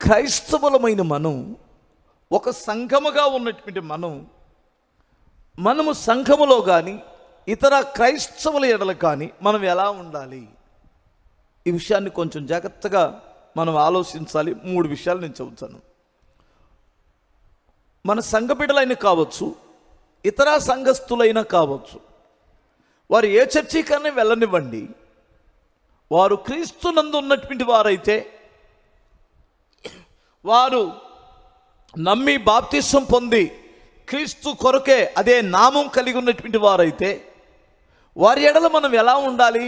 క్రైస్తవులమైన మనం ఒక సంఘముగా ఉన్నటువంటి మనం మనము సంఘములో కానీ ఇతర క్రైస్తవుల ఎడల కానీ మనం ఎలా ఉండాలి ఈ విషయాన్ని కొంచెం జాగ్రత్తగా మనం ఆలోచించాలి మూడు విషయాలు నేను చెబుతాను మన సంఘ బిడ్డలైన కావచ్చు ఇతర సంఘస్థులైనా కావచ్చు వారు ఏ చర్చీకైనా వెళ్ళనివ్వండి వారు క్రీస్తునందు ఉన్నటువంటి వారైతే వారు నమ్మి బాప్తిసం పొంది క్రీస్తు కొరకే అదే నామం కలిగి ఉన్నటువంటి వారైతే వారి ఎడల మనం ఎలా ఉండాలి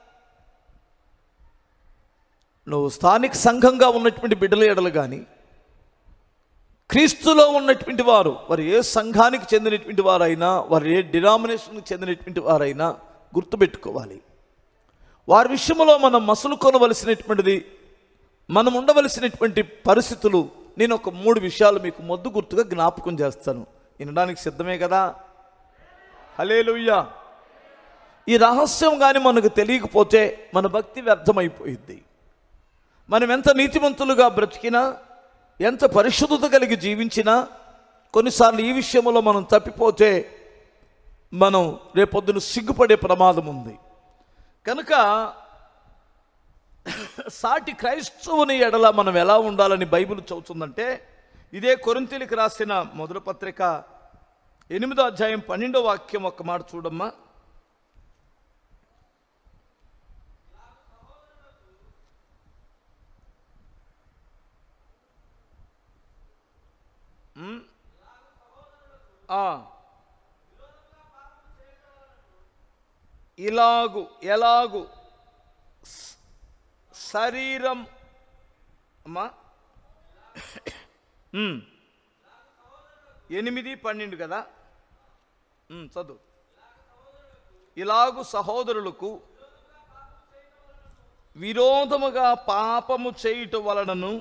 నువ్వు స్థానిక సంఘంగా ఉన్నటువంటి బిడ్డల ఎడలు కానీ క్రీస్తులో ఉన్నటువంటి వారు వారు ఏ సంఘానికి చెందినటువంటి వారైనా వారు ఏ డినామినేషన్కి చెందినటువంటి వారైనా గుర్తుపెట్టుకోవాలి వారి విషయంలో మనం మసలు కొనవలసినటువంటిది మనం ఉండవలసినటువంటి పరిస్థితులు నేను ఒక మూడు విషయాలు మీకు మొద్దు గుర్తుగా జ్ఞాపకం చేస్తాను వినడానికి సిద్ధమే కదా హలేలుయ్యా ఈ రహస్యం కానీ మనకు తెలియకపోతే మన భక్తి వ్యర్థమైపోయింది మనం ఎంత నీతిమంతులుగా బ్రతికినా ఎంత పరిశుద్ధత కలిగి జీవించినా కొన్నిసార్లు ఈ విషయంలో మనం తప్పిపోతే మనం రేపొద్దున సిగ్గుపడే ప్రమాదం ఉంది కనుక సాటి క్రైస్తవుని ఎడల మనం ఎలా ఉండాలని బైబిల్ చెబుతుందంటే ఇదే కొరింతీలకు రాసిన మొదటి పత్రిక ఎనిమిదో అధ్యాయం పన్నెండో వాక్యం ఒక్క మాట చూడమ్మా ఉమ్. ఆ. ఇలాగు ఎలాగు స- శరీరం అమ్మా ఉమ్. ఎనిమిది పన్నెండు కదా ఉమ్, చదువు ఇలాగు సహోదరులకు విరోధముగా పాపము చేయుట వలనను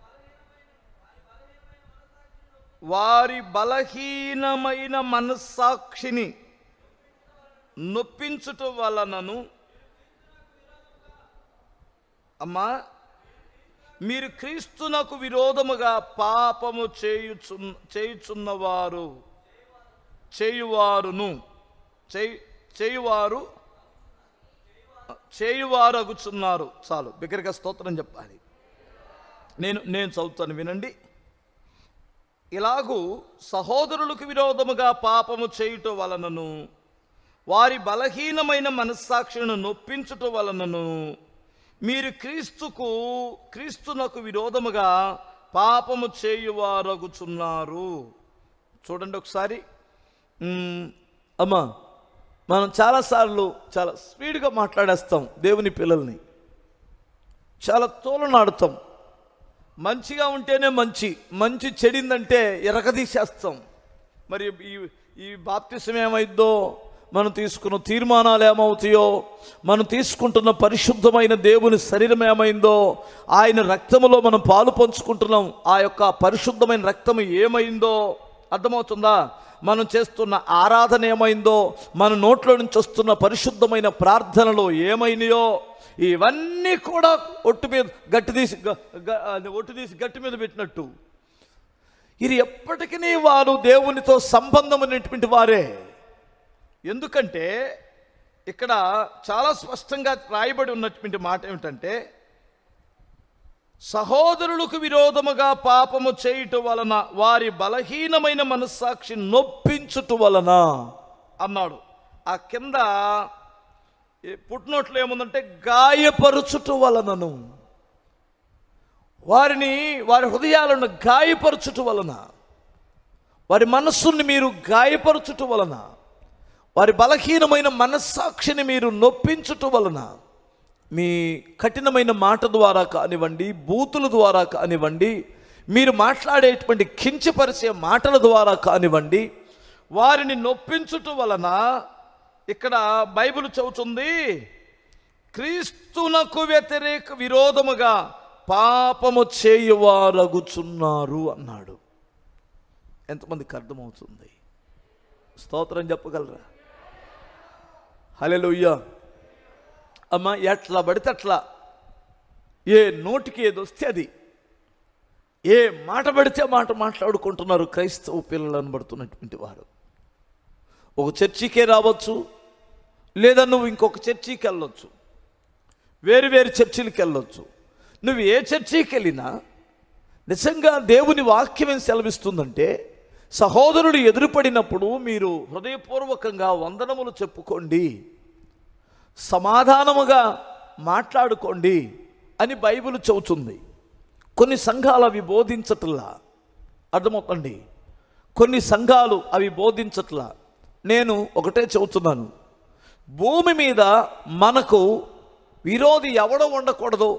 వారి బలహీనమైన మనస్సాక్షిని నొప్పించుట వలనను అమ్మా మీరు క్రీస్తునకు విరోధముగా పాపము చేయుచు చేయుచున్నవారు చేయువారును చేయి చేయువారు చేయువారు అగుచున్నారు చాలు బిగ్గరగా స్తోత్రం చెప్పాలి నేను నేను చదువుతాను వినండి ఇలాగూ సహోదరులకు విరోధముగా పాపము చేయుట వలనను వారి బలహీనమైన మనస్సాక్షులను నొప్పించుట వలనను మీరు క్రీస్తుకు క్రీస్తునకు విరోధముగా పాపము చేయువారగుచున్నారు చూడండి ఒకసారి మ్మ్, అమ్మా మనం చాలాసార్లు చాలా స్పీడ్గా మాట్లాడేస్తాం దేవుని పిల్లల్ని చాలా తోలనాడుతాం మంచిగా ఉంటేనే మంచి మంచి చెడిందంటే ఎరగదీసేస్తాం మరి ఈ ఈ బాప్తిసం ఏమైద్దో మనం తీసుకున్న తీర్మానాలు ఏమవుతాయో మనం తీసుకుంటున్న పరిశుద్ధమైన దేవుని శరీరం ఏమైందో ఆయన రక్తములో మనం పాలు పంచుకుంటున్నాం ఆ యొక్క పరిశుద్ధమైన రక్తం ఏమైందో అర్థమవుతుందా మనం చేస్తున్న ఆరాధన ఏమైందో మన నోట్లో నుంచి వస్తున్న పరిశుద్ధమైన ప్రార్థనలు ఏమైనాయో ఇవన్నీ కూడా ఒట్టు మీద గట్టి తీసి గ- గ- అది ఒట్టు తీసి గట్టి మీద పెట్టినట్టు ఇది ఎప్పటికీ వారు దేవునితో సంబంధం ఉన్నటువంటి వారే ఎందుకంటే ఇక్కడ చాలా స్పష్టంగా రాయబడి ఉన్నటువంటి మాట ఏమిటంటే సహోదరులకు విరోధముగా పాపము చేయుట వలన వారి బలహీనమైన మనస్సాక్షి నొప్పించుట వలన అన్నాడు ఆ కింద ఈ పుట్టినోట్లో ఏముందంటే గాయపరుచుట వలనను వారిని వారి హృదయాలను గాయపరచుట వలన వారి మనస్సుని మీరు గాయపరచుట వలన వారి బలహీనమైన మనస్సాక్షిని మీరు నొప్పించుట వలన మీ కఠినమైన మాట ద్వారా కానివ్వండి బూతుల ద్వారా కానివ్వండి మీరు మాట్లాడేటువంటి కించపరిచే మాటల ద్వారా కానివ్వండి వారిని నొప్పించుట వలన ఇక్కడ బైబిల్ చెబుతుంది క్రీస్తునకు వ్యతిరేక విరోధముగా పాపము చేయువారగుచున్నారు అన్నాడు ఎంతమందికి అర్థమవుతుంది స్తోత్రం చెప్పగలరా హలెలుయ్యా అమ్మ ఎట్లా పడితే అట్లా ఏ నోటికి ఏది వస్తే అది ఏ మాట పడితే మాట మాట్లాడుకుంటున్నారు క్రైస్తవ పిల్లలు అనబడుతున్నటువంటి వారు ఒక చర్చికే రావచ్చు లేదా నువ్వు ఇంకొక చర్చికి వెళ్ళొచ్చు వేరు వేరు చర్చిలకు వెళ్ళొచ్చు నువ్వు ఏ చర్చికి వెళ్ళినా నిజంగా దేవుని వాక్యం ఏం సెలవిస్తుందంటే సహోదరుడు ఎదురుపడినప్పుడు మీరు హృదయపూర్వకంగా వందనములు చెప్పుకోండి సమాధానముగా మాట్లాడుకోండి అని బైబిల్ చెబుతుంది కొన్ని సంఘాలు అవి బోధించట్లా అర్థమవుతండి కొన్ని సంఘాలు అవి బోధించట్లా నేను ఒకటే చెబుతున్నాను భూమి మీద మనకు విరోధి ఎవడో ఉండకూడదు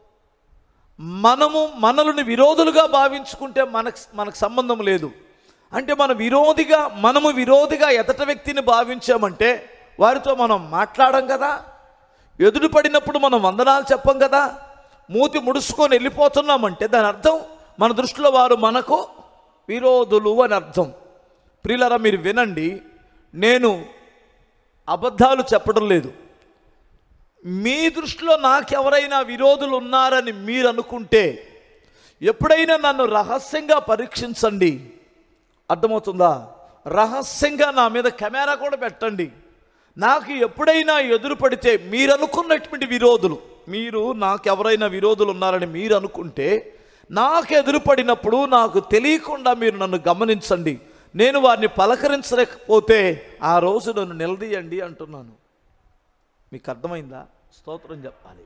మనము మనల్ని విరోధులుగా భావించుకుంటే మనకు మనకు సంబంధం లేదు అంటే మన విరోధిగా మనము విరోధిగా ఎదట వ్యక్తిని భావించామంటే వారితో మనం మాట్లాడం కదా ఎదురు పడినప్పుడు మనం వందనాలు చెప్పం కదా మూతి ముడుచుకొని వెళ్ళిపోతున్నామంటే దాని అర్థం మన దృష్టిలో వారు మనకు విరోధులు అని అర్థం ప్రియులరా మీరు వినండి నేను అబద్ధాలు చెప్పడం లేదు మీ దృష్టిలో నాకెవరైనా విరోధులు ఉన్నారని మీరు అనుకుంటే ఎప్పుడైనా నన్ను రహస్యంగా పరీక్షించండి అర్థమవుతుందా రహస్యంగా నా మీద కెమెరా కూడా పెట్టండి నాకు ఎప్పుడైనా ఎదురు పడితే మీరు అనుకున్నటువంటి విరోధులు మీరు నాకెవరైనా విరోధులు ఉన్నారని మీరు అనుకుంటే నాకు ఎదురు పడినప్పుడు నాకు తెలియకుండా మీరు నన్ను గమనించండి నేను వారిని పలకరించలేకపోతే ఆ రోజు నన్ను నిలదీయండి అంటున్నాను మీకు అర్థమైందా స్తోత్రం చెప్పాలి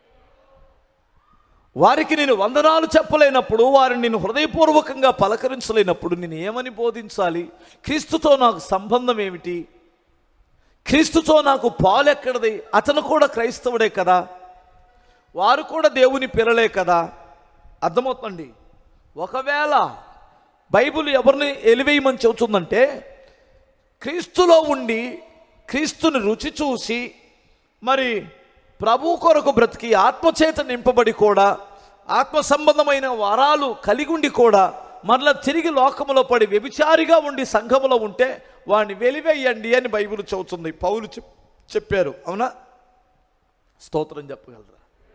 వారికి నేను వందనాలు చెప్పలేనప్పుడు వారిని నేను హృదయపూర్వకంగా పలకరించలేనప్పుడు నేను ఏమని బోధించాలి క్రీస్తుతో నాకు సంబంధం ఏమిటి క్రీస్తుతో నాకు పాలు ఎక్కడది అతను కూడా క్రైస్తవుడే కదా వారు కూడా దేవుని పిల్లలే కదా అర్థమవుతుంది ఒకవేళ బైబిల్ ఎవరిని ఎలివేయమని చెబుతుందంటే క్రీస్తులో ఉండి క్రీస్తుని రుచి చూసి మరి ప్రభు కొరకు బ్రతికి ఆత్మచేత నింపబడి కూడా ఆత్మ సంబంధమైన వరాలు కలిగి ఉండి కూడా మరలా తిరిగి లోకములో పడి వ్యభిచారిగా ఉండి సంఘములో ఉంటే వాడిని వెలివేయండి అని బైబిల్ చెబుతుంది పౌలు చెప్- చెప్పారు అవునా స్తోత్రం చెప్పగలరా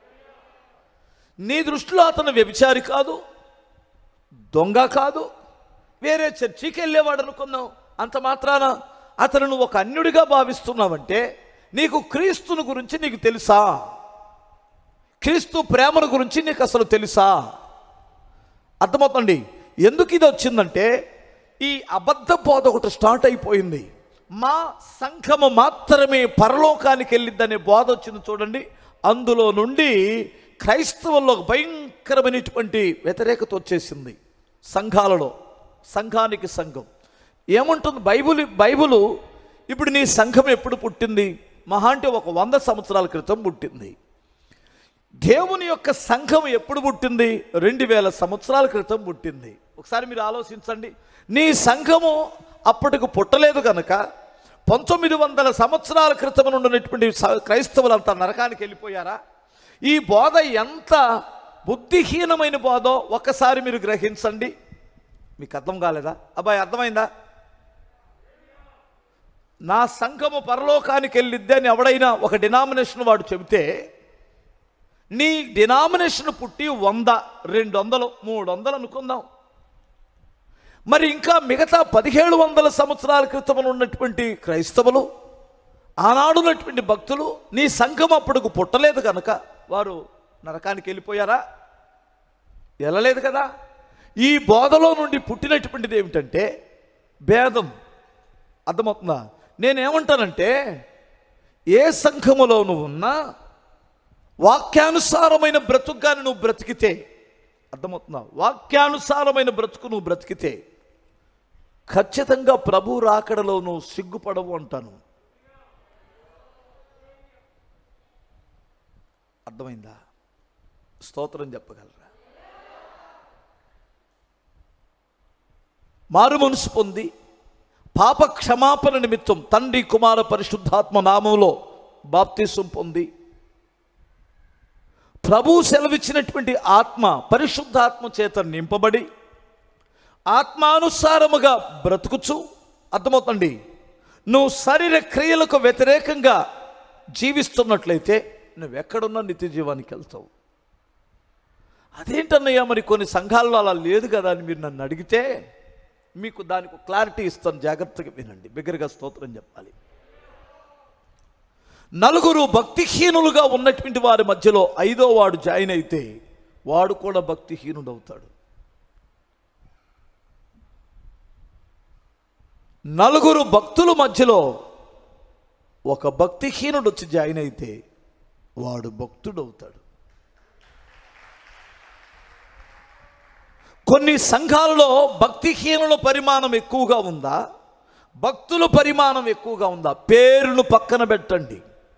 నీ దృష్టిలో అతను వ్యభిచారి కాదు దొంగ కాదు వేరే చర్చికి వెళ్ళేవాడు అనుకున్నావు అంత మాత్రాన అతను నువ్వు ఒక అన్యుడిగా భావిస్తున్నావంటే నీకు క్రీస్తుని గురించి నీకు తెలుసా క్రీస్తు ప్రేమను గురించి నీకు అసలు తెలుసా అర్థమవుతుంది ఎందుకు ఇది వచ్చిందంటే ఈ అబద్ధ బోధ ఒకటి స్టార్ట్ అయిపోయింది మా సంఘము మాత్రమే పరలోకానికి వెళ్ళిద్దనే బోధ వచ్చింది చూడండి అందులో నుండి క్రైస్తవుల్లో ఒక భయంకరమైనటువంటి వ్యతిరేకత వచ్చేసింది సంఘాలలో సంఘానికి సంఘం ఏముంటుంది బైబుల్ బైబులు ఇప్పుడు నీ సంఘం ఎప్పుడు పుట్టింది మహా అంటే ఒక వంద సంవత్సరాల క్రితం పుట్టింది దేవుని యొక్క సంఘం ఎప్పుడు పుట్టింది రెండు వేల సంవత్సరాల క్రితం పుట్టింది ఒకసారి మీరు ఆలోచించండి నీ సంఘము అప్పటికి పుట్టలేదు కనుక పంతొమ్మిది వందల సంవత్సరాల క్రితం నుండి ఉన్నటువంటి స- క్రైస్తవులంతా నరకానికి వెళ్ళిపోయారా ఈ బోధ ఎంత బుద్ధిహీనమైన బోధో ఒక్కసారి మీరు గ్రహించండి మీకు అర్థం కాలేదా అబ్బాయి అర్థమైందా నా సంఘము పరలోకానికి వెళ్ళిద్ది అని ఎవడైనా ఒక డినామినేషన్ వాడు చెబితే నీ డినామినేషన్ పుట్టి వంద రెండు వందలు మూడు వందలు అనుకుందాం మరి ఇంకా మిగతా పదిహేడు వందల సంవత్సరాల క్రితం ఉన్నటువంటి క్రైస్తవులు ఆనాడున్నటువంటి భక్తులు నీ సంఘం అప్పుడుకు పుట్టలేదు కనుక వారు నరకానికి వెళ్ళిపోయారా వెళ్ళలేదు కదా ఈ బోధలో నుండి పుట్టినటువంటిది ఏమిటంటే భేదం అర్థమవుతుందా నేనేమంటానంటే ఏ సంఘములో నువ్వు ఉన్నా వాక్యానుసారమైన బ్రతుకుగాని నువ్వు బ్రతికితే అర్థమవుతుందా వాక్యానుసారమైన బ్రతుకు నువ్వు బ్రతికితే ఖచ్చితంగా ప్రభు రాకడలో నువ్వు సిగ్గుపడవు అంటాను అర్థమైందా స్తోత్రం చెప్పగలరా మారు మనసు పొంది పాప క్షమాపణ నిమిత్తం తండ్రి కుమార పరిశుద్ధాత్మ నామంలో బాప్తీసం పొంది ప్రభు సెలవిచ్చినటువంటి ఆత్మ పరిశుద్ధాత్మ చేత నింపబడి ఆత్మానుసారముగా బ్రతుకుచు అర్థమవుతండి నువ్వు శరీర క్రియలకు వ్యతిరేకంగా జీవిస్తున్నట్లయితే నువ్వు ఎక్కడున్నా నిత్య జీవానికి వెళ్తావు అదేంటన్నయ్యా మరి కొన్ని సంఘాల్లో అలా లేదు కదా అని మీరు నన్ను అడిగితే మీకు దానికి ఒక క్లారిటీ ఇస్తాను జాగ్రత్తగా వినండి బిగ్గరగా స్తోత్రం చెప్పాలి నలుగురు భక్తిహీనులుగా ఉన్నటువంటి వారి మధ్యలో ఐదో వాడు జాయిన్ అయితే వాడు కూడా భక్తిహీనుడు అవుతాడు నలుగురు భక్తుల మధ్యలో ఒక భక్తిహీనుడు వచ్చి జాయిన్ అయితే వాడు భక్తుడు అవుతాడు కొన్ని సంఘాలలో భక్తిహీనుల పరిమాణం ఎక్కువగా ఉందా భక్తుల పరిమాణం ఎక్కువగా ఉందా పేరును పక్కన పెట్టండి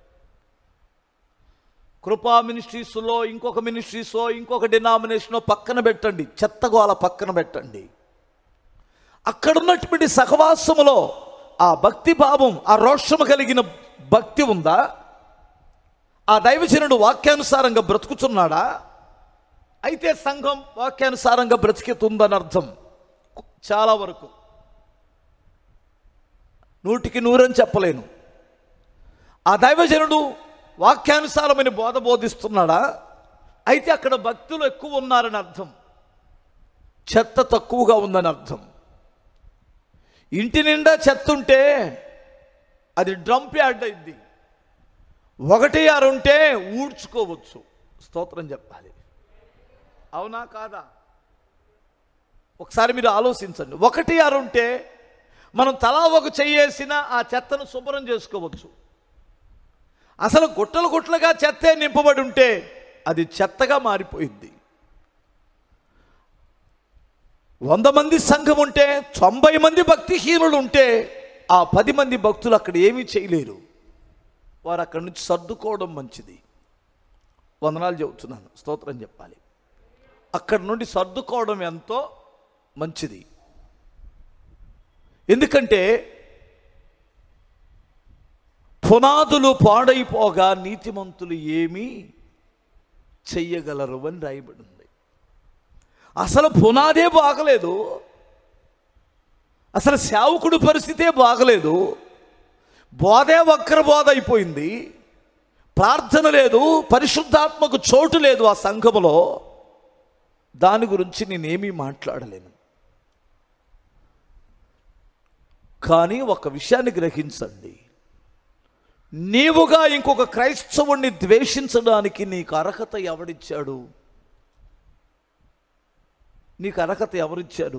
కృపా మినిస్ట్రీస్లో ఇంకొక మినిస్ట్రీసో ఇంకొక డినామినేషనో పక్కన పెట్టండి చెత్తగోల పక్కన పెట్టండి అక్కడ ఉన్నటువంటి సహవాసములో ఆ భక్తి భావం ఆ రోషము కలిగిన భక్తి ఉందా ఆ దైవజనుడు వాక్యానుసారంగా బ్రతుకుతున్నాడా అయితే సంఘం వాక్యానుసారంగా బ్రతికెతుందని అర్థం చాలా వరకు నూటికి నూరని చెప్పలేను ఆ దైవజనుడు వాక్యానుసారమైన బోధ బోధిస్తున్నాడా అయితే అక్కడ భక్తులు ఎక్కువ ఉన్నారని అర్థం చెత్త తక్కువగా ఉందని అర్థం ఇంటి నిండా చెత్త ఉంటే అది డ్రంప్ యార్డ్ అయింది ఒకటి ఆరు ఉంటే ఊడ్చుకోవచ్చు స్తోత్రం చెప్పాలి అవునా కాదా ఒకసారి మీరు ఆలోచించండి ఒకటి ఆరు ఉంటే మనం తలా ఒక చెయ్యేసిన ఆ చెత్తను శుభ్రం చేసుకోవచ్చు అసలు గుట్టలు గుట్టలుగా చెత్తే నింపబడి ఉంటే అది చెత్తగా మారిపోయింది వంద మంది సంఘం ఉంటే తొంభై మంది భక్తిహీనులు ఉంటే ఆ పది మంది భక్తులు అక్కడ ఏమీ చేయలేరు వారు అక్కడి నుంచి సర్దుకోవడం మంచిది వందనాలు చెబుతున్నాను స్తోత్రం చెప్పాలి అక్కడి నుండి సర్దుకోవడం ఎంతో మంచిది ఎందుకంటే పునాదులు పాడైపోగా నీతిమంతులు ఏమీ చెయ్యగలరు అని రాయబడింది అసలు పునాదే బాగలేదు అసలు సేవకుడు పరిస్థితే బాగలేదు బోధే వక్ర బోధ అయిపోయింది ప్రార్థన లేదు పరిశుద్ధాత్మకు చోటు లేదు ఆ సంఘములో దాని గురించి నేనేమీ మాట్లాడలేను కానీ ఒక విషయాన్ని గ్రహించండి నీవుగా ఇంకొక క్రైస్తవుణ్ణి ద్వేషించడానికి నీకు అర్హత ఎవడిచ్చాడు నీకు అర్హత ఎవరిచ్చాడు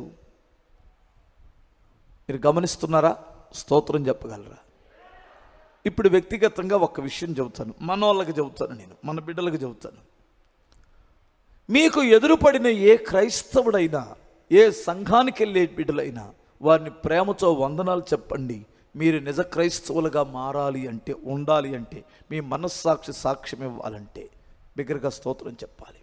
మీరు గమనిస్తున్నారా స్తోత్రం చెప్పగలరా ఇప్పుడు వ్యక్తిగతంగా ఒక విషయం చెబుతాను మన వాళ్ళకి చెబుతాను నేను మన బిడ్డలకు చెబుతాను మీకు ఎదురుపడిన ఏ క్రైస్తవుడైనా ఏ సంఘానికి వెళ్ళే బిడ్డలైనా వారిని ప్రేమతో వందనాలు చెప్పండి మీరు నిజ క్రైస్తవులుగా మారాలి అంటే ఉండాలి అంటే మీ మనస్సాక్షి సాక్ష్యం ఇవ్వాలంటే బిగ్గరగా స్తోత్రం చెప్పాలి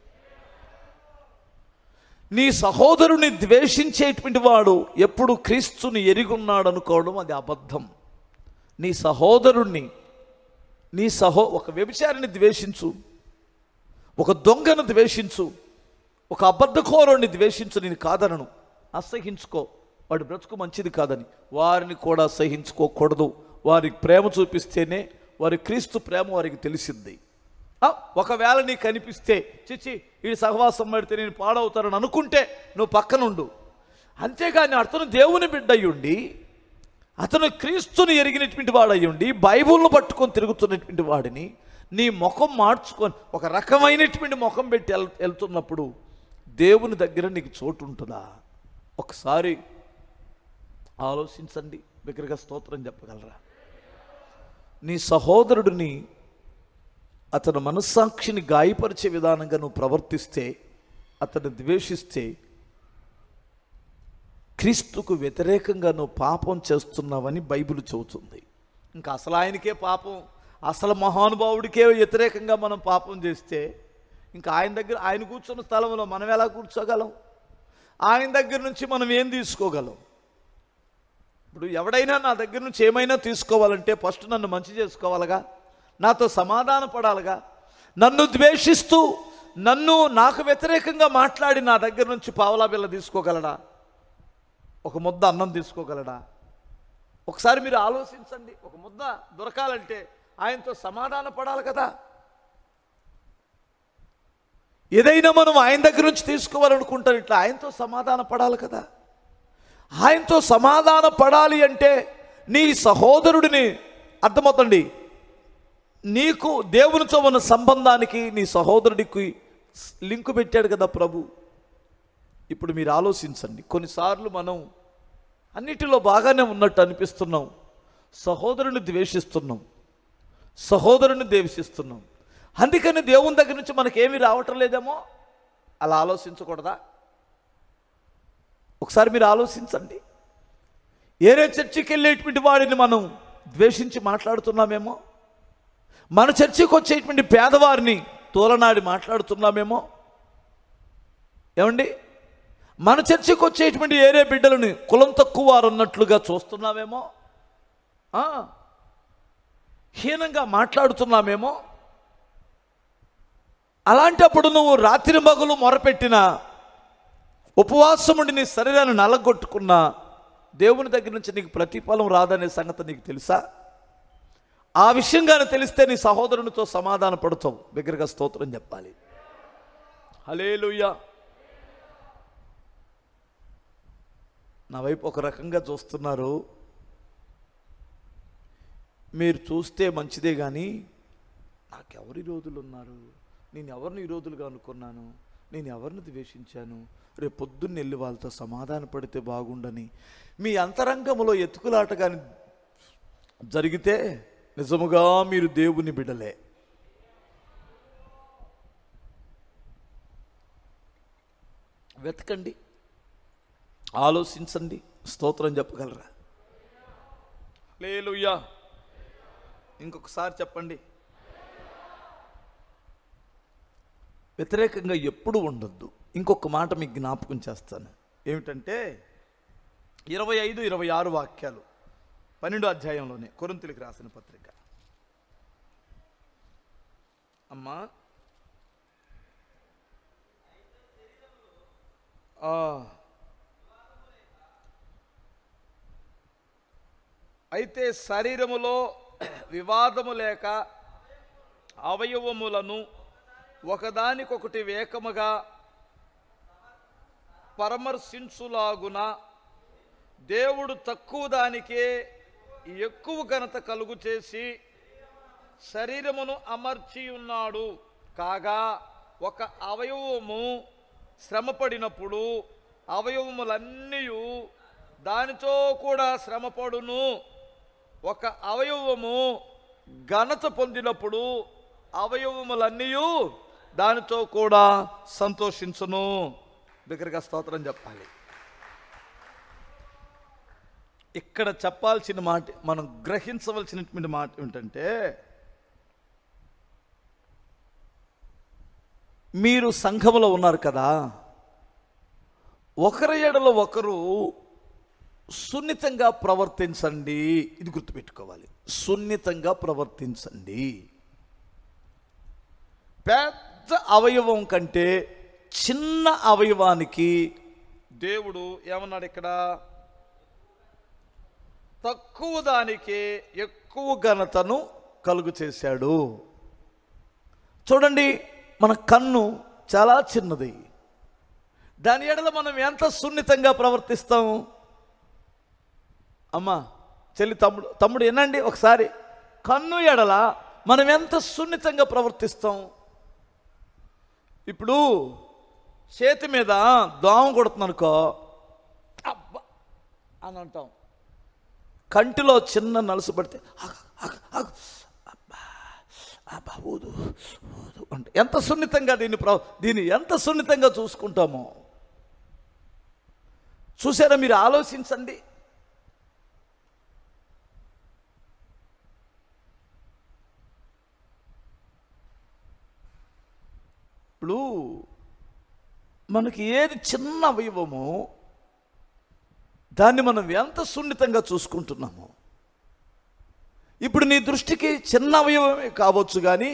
నీ సహోదరుని ద్వేషించేటువంటి వాడు ఎప్పుడు క్రీస్తుని ఎరిగున్నాడు అనుకోవడం అది అబద్ధం నీ సహోదరుణ్ణి నీ సహో ఒక వ్యభిచారిని ద్వేషించు ఒక దొంగను ద్వేషించు ఒక అబద్ధకోరుణ్ణి ద్వేషించు నేను కాదనను అసహించుకో వాడి బ్రతుకు మంచిది కాదని వారిని కూడా సహించుకోకూడదు వారికి ప్రేమ చూపిస్తేనే వారి క్రీస్తు ప్రేమ వారికి తెలిసింది ఆ, ఒకవేళ నీకు కనిపిస్తే చిచ్చి ఈ సహవాసం పడితే నేను పాడవుతానని అనుకుంటే నువ్వు పక్కనుండు అంతేగాని అతను దేవుని బిడ్డ అయ్యుండి అతను క్రీస్తుని ఎరిగినటువంటి వాడయ్యుండి బైబుల్ను పట్టుకొని తిరుగుతున్నటువంటి వాడిని నీ ముఖం మార్చుకొని ఒక రకమైనటువంటి ముఖం పెట్టి వెళ్ వెళ్తున్నప్పుడు దేవుని దగ్గర నీకు చోటు ఉంటుందా ఒకసారి ఆలోచించండి బిగ్గరగా స్తోత్రం చెప్పగలరా నీ సహోదరుడిని అతను మనస్సాక్షిని గాయపరిచే విధానంగా నువ్వు ప్రవర్తిస్తే అతను ద్వేషిస్తే క్రీస్తుకు వ్యతిరేకంగా నువ్వు పాపం చేస్తున్నావని బైబిల్ చెబుతుంది ఇంకా అసలు ఆయనకే పాపం అసలు మహానుభావుడికే వ్యతిరేకంగా మనం పాపం చేస్తే ఇంకా ఆయన దగ్గర ఆయన కూర్చున్న స్థలంలో మనం ఎలా కూర్చోగలం ఆయన దగ్గర నుంచి మనం ఏం తీసుకోగలం ఇప్పుడు ఎవడైనా నా దగ్గర నుంచి ఏమైనా తీసుకోవాలంటే ఫస్ట్ నన్ను మంచి చేసుకోవాలిగా నాతో సమాధాన పడాలిగా నన్ను ద్వేషిస్తూ నన్ను నాకు వ్యతిరేకంగా మాట్లాడి నా దగ్గర నుంచి పావలా బిల్ల తీసుకోగలడా ఒక ముద్ద అన్నం తీసుకోగలడా ఒకసారి మీరు ఆలోచించండి ఒక ముద్ద దొరకాలంటే ఆయనతో సమాధాన పడాలి కదా ఏదైనా మనం ఆయన దగ్గర నుంచి తీసుకోవాలనుకుంటారు ఇట్లా ఆయనతో సమాధాన పడాలి కదా ఆయనతో సమాధాన పడాలి అంటే నీ సహోదరుడిని అర్థమవుతండి నీకు దేవునితో ఉన్న సంబంధానికి నీ సహోదరుడికి లింకు పెట్టాడు కదా ప్రభు ఇప్పుడు మీరు ఆలోచించండి కొన్నిసార్లు మనం అన్నిటిలో బాగానే ఉన్నట్టు అనిపిస్తున్నాం సహోదరుని ద్వేషిస్తున్నాం సహోదరుని ద్వేషిస్తున్నాం అందుకని దేవుని దగ్గర నుంచి మనకేమీ రావటం లేదేమో అలా ఆలోచించకూడదా ఒకసారి మీరు ఆలోచించండి ఏరే చర్చికి వెళ్ళేటువంటి వాడిని మనం ద్వేషించి మాట్లాడుతున్నామేమో మన చర్చికి వచ్చేటువంటి పేదవారిని తోలనాడి మాట్లాడుతున్నామేమో ఏమండి మన చర్చికి వచ్చేటువంటి ఏరే బిడ్డలని కులం తక్కువ వారు అన్నట్లుగా చూస్తున్నామేమో ఆ, హీనంగా మాట్లాడుతున్నామేమో అలాంటప్పుడు నువ్వు రాత్రి మగులు మొరపెట్టిన ఉపవాసం ఉండి నీ శరీరాన్ని నలగొట్టుకున్న దేవుని దగ్గర నుంచి నీకు ప్రతిఫలం రాదనే సంగతి నీకు తెలుసా ఆ విషయం కానీ తెలిస్తే నీ సహోదరునితో సమాధాన పడుతావు దగ్గరగా స్తోత్రం చెప్పాలి హలేలుయ్యా నా వైపు ఒక రకంగా చూస్తున్నారు మీరు చూస్తే మంచిదే కానీ నాకెవరు ఈ రోజులు ఉన్నారు నేను ఎవరిని ఈ రోజులుగా అనుకున్నాను నేను ఎవరిని ద్వేషించాను రేపు పొద్దున్న వెళ్ళి వాళ్ళతో సమాధాన పడితే బాగుండని మీ అంతరంగములో ఎత్తుకులాట కానీ జరిగితే నిజముగా మీరు దేవుని బిడలే వెతకండి ఆలోచించండి స్తోత్రం చెప్పగలరా లేలుయ్యా ఇంకొకసారి చెప్పండి వ్యతిరేకంగా ఎప్పుడు ఉండొద్దు ఇంకొక మాట మీకు జ్ఞాపకం చేస్తాను ఏమిటంటే ఇరవై ఐదు ఇరవై ఆరు వాక్యాలు పన్నెండు అధ్యాయంలోనే కొరింతలకు రాసిన పత్రిక అమ్మా ఆ. అయితే శరీరములో వివాదము లేక అవయవములను ఒకదానికొకటి వేకముగా పరామర్శించులాగున దేవుడు తక్కువ దానికే ఎక్కువ ఘనత కలుగు చేసి శరీరమును అమర్చి ఉన్నాడు కాగా ఒక అవయవము శ్రమపడినప్పుడు అవయవములన్నీ దానితో కూడా శ్రమపడును ఒక అవయవము ఘనత పొందినప్పుడు అవయవములన్నీ దానితో కూడా సంతోషించును దగ్గరగా స్తోత్రం చెప్పాలి ఇక్కడ చెప్పాల్సిన మాట మనం గ్రహించవలసినటువంటి మాట ఏమిటంటే మీరు సంఘములో ఉన్నారు కదా ఒకరి ఎడల ఒకరు సున్నితంగా ప్రవర్తించండి ఇది గుర్తుపెట్టుకోవాలి సున్నితంగా ప్రవర్తించండి పెద్ద అవయవం కంటే చిన్న అవయవానికి దేవుడు ఏమన్నాడు ఇక్కడ తక్కువ దానికి ఎక్కువ ఘనతను కలుగు చేశాడు చూడండి మన కన్ను చాలా చిన్నది దాని ఎడల మనం ఎంత సున్నితంగా ప్రవర్తిస్తాం అమ్మా చెల్లి తమ్ముడు తమ్ముడు వినండి ఒకసారి కన్ను ఎడల మనం ఎంత సున్నితంగా ప్రవర్తిస్తాం ఇప్పుడు చేతి మీద దోమ కొడుతుందనుకో అబ్బా అని అంటాం కంటిలో చిన్న నలుసు పడితే ఆగు, ఆగు, ఆగు. అబ్బా, అబ్బా, ఊదు ఊదు అంటే ఎంత సున్నితంగా దీన్ని ప్ర దీన్ని ఎంత సున్నితంగా చూసుకుంటామో చూసారా మీరు ఆలోచించండి ఇప్పుడు మనకి ఏది చిన్న అవయవమో దాన్ని మనం ఎంత సున్నితంగా చూసుకుంటున్నాము ఇప్పుడు నీ దృష్టికి చిన్న అవయవమే కావచ్చు కానీ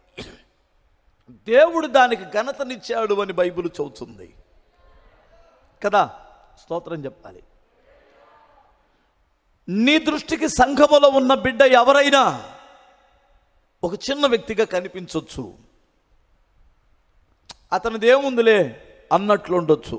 దేవుడు దానికి ఘనతనిచ్చాడు అని బైబిల్ చెబుతుంది కదా స్తోత్రం చెప్పాలి నీ దృష్టికి సంఘములో ఉన్న బిడ్డ ఎవరైనా ఒక చిన్న వ్యక్తిగా కనిపించవచ్చు అతనిది ఏముందిలే అన్నట్లు ఉండొచ్చు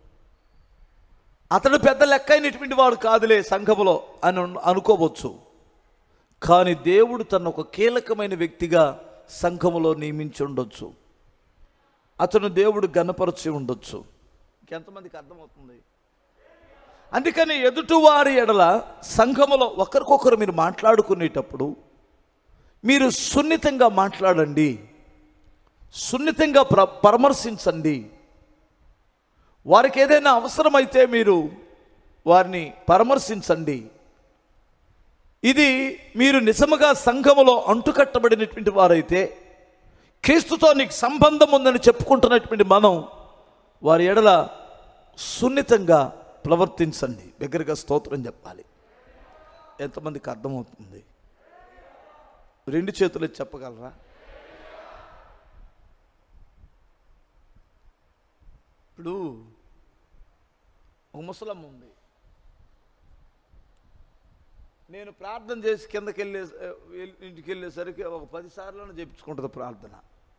అతడు పెద్ద లెక్క అయినటువంటి వాడు కాదులే సంఘములో అని అను- అనుకోవచ్చు కానీ దేవుడు తన ఒక కీలకమైన వ్యక్తిగా సంఘములో నియమించి ఉండొచ్చు అతను దేవుడు గణపరచి ఉండొచ్చు ఎంతమందికి అర్థమవుతుంది అందుకని ఎదుటివారి ఎడల సంఘములో ఒకరికొకరు మీరు మాట్లాడుకునేటప్పుడు మీరు సున్నితంగా మాట్లాడండి సున్నితంగా ప్ర పరామర్శించండి వారికి ఏదైనా అవసరమైతే మీరు వారిని పరామర్శించండి ఇది మీరు నిజముగా సంఘములో అంటుకట్టబడినటువంటి వారైతే క్రీస్తుతో నీకు సంబంధం ఉందని చెప్పుకుంటున్నటువంటి మనం వారి ఎడల సున్నితంగా ప్రవర్తించండి దగ్గరగా స్తోత్రం చెప్పాలి ఎంతమందికి అర్థమవుతుంది రెండు చేతులు ఎత్తి చెప్పగలరా ఇప్పుడు ఒక ముసలమ్మ ఉంది నేను ప్రార్థన చేసి కిందకి వెళ్ళే వెళ్ళి- ఇంటికి వెళ్ళేసరికి ఒక పది సార్లు చెప్పించుకుంటుంది ప్రార్థన